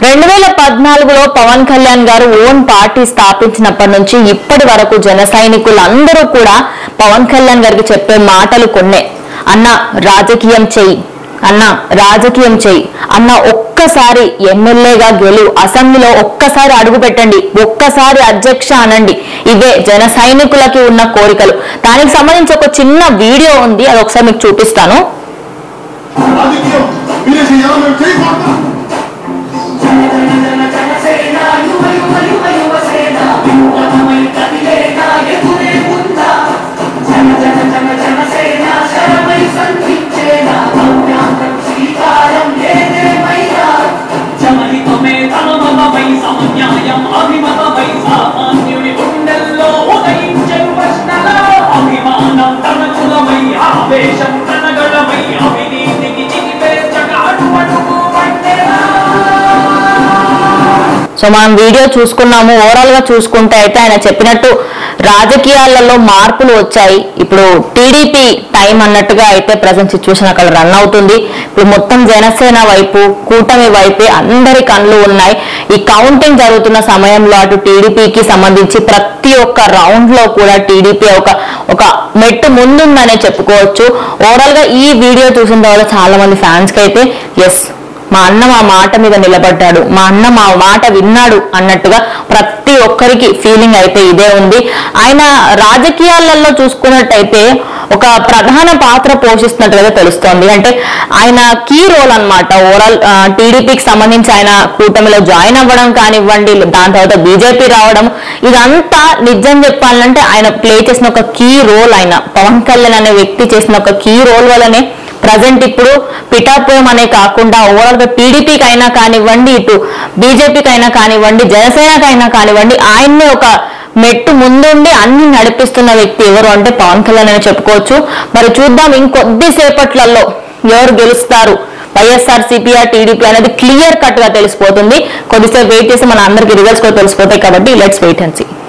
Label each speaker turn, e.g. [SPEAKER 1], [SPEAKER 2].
[SPEAKER 1] రెండు వేల పద్నాలుగులో పవన్ కళ్యాణ్ గారు ఓన్ పార్టీ స్థాపించినప్పటి నుంచి ఇప్పటి వరకు జన సైనికులందరూ కూడా పవన్ కళ్యాణ్ గారికి చెప్పే మాటలు కొన్నే అన్న రాజకీయం చెయ్యి అన్న రాజకీయం చెయ్యి అన్న ఒక్కసారి ఎమ్మెల్యేగా గెలువు అసెంబ్లీలో ఒక్కసారి అడుగు పెట్టండి ఒక్కసారి అధ్యక్ష అనండి ఇవే జన సైనికులకి ఉన్న కోరికలు దానికి సంబంధించి ఒక చిన్న వీడియో ఉంది అది ఒకసారి మీకు చూపిస్తాను
[SPEAKER 2] రాజకీయం మీరే చేయాలి మేము చేయకూడదు
[SPEAKER 3] జమహితమే తనమతమై సమన్యాయం అభిమతమై సామాన్యుని గుండెల్లో ఉదయించే ప్రశ్నల అభిమానం తన కులమై ఆవేశం తనగడమై అవినీతికి చినిపేర్చక అడుగడుగు పట్టెనా
[SPEAKER 1] సో మనం వీడియో చూసుకున్నాము ఓవరాల్ గా చూసుకుంటే అయితే ఆయన చెప్పినట్టు రాజకీయాలలో మార్పులు వచ్చాయి ఇప్పుడు టీడీపీ టైం అన్నట్టుగా అయితే ప్రజెంట్ సిచ్యువేషన్ అక్కడ రన్ అవుతుంది ఇప్పుడు మొత్తం జనసేన వైపు కూటమి వైపే అందరి కళ్ళు ఉన్నాయి ఈ కౌంటింగ్ జరుగుతున్న సమయంలో అటు టీడీపీకి సంబంధించి ప్రతి ఒక్క రౌండ్ లో కూడా టీడీపీ ఒక ఒక మెట్టు ముందుందనే చెప్పుకోవచ్చు ఓవరాల్ గా ఈ వీడియో చూసిన తర్వాత చాలా మంది ఫ్యాన్స్ కి అయితే ఎస్ మా అన్న మా మాట మీద నిలబడ్డాడు మా అన్న మా మాట విన్నాడు అన్నట్టుగా ప్రతి ఒక్కరికి ఫీలింగ్ అయితే ఇదే ఉంది ఆయన రాజకీయాలలో చూసుకున్నట్టయితే ఒక ప్రధాన పాత్ర పోషిస్తున్నట్టుగా తెలుస్తోంది అంటే ఆయన కీ రోల్ అనమాట ఓవరాల్ టీడీపీకి సంబంధించి ఆయన కూటమిలో జాయిన్ అవ్వడం కానివ్వండి దాని తర్వాత బీజేపీ రావడం ఇదంతా నిజం చెప్పాలంటే ఆయన ప్లే చేసిన ఒక కీ రోల్ ఆయన పవన్ కళ్యాణ్ అనే వ్యక్తి చేసిన ఒక కీ రోల్ వల్లనే ప్రజెంట్ ఇప్పుడు పిఠాపురం అనే కాకుండా ఓవరాల్ గా టీడీపీకి అయినా కానివ్వండి ఇటు బీజేపీకి అయినా కానివ్వండి జనసేనకైనా కానివ్వండి ఆయన్నే ఒక మెట్టు ముందుండి అన్ని నడిపిస్తున్న వ్యక్తి ఎవరు అంటే పవన్ కళ్యాణ్ అని చెప్పుకోవచ్చు మరి చూద్దాం ఇంకొద్ది సేపట్లలో ఎవరు గెలుస్తారు వైఎస్ఆర్ సిపిఆర్ టీడీపీ అనేది క్లియర్ కట్ గా తెలిసిపోతుంది కొద్దిసేపు వెయిట్ చేసి మన అందరికి రిజల్ట్స్ కూడా తెలిసిపోతాయి కాబట్టి లెట్స్ వెయిట్ అండ్ సీ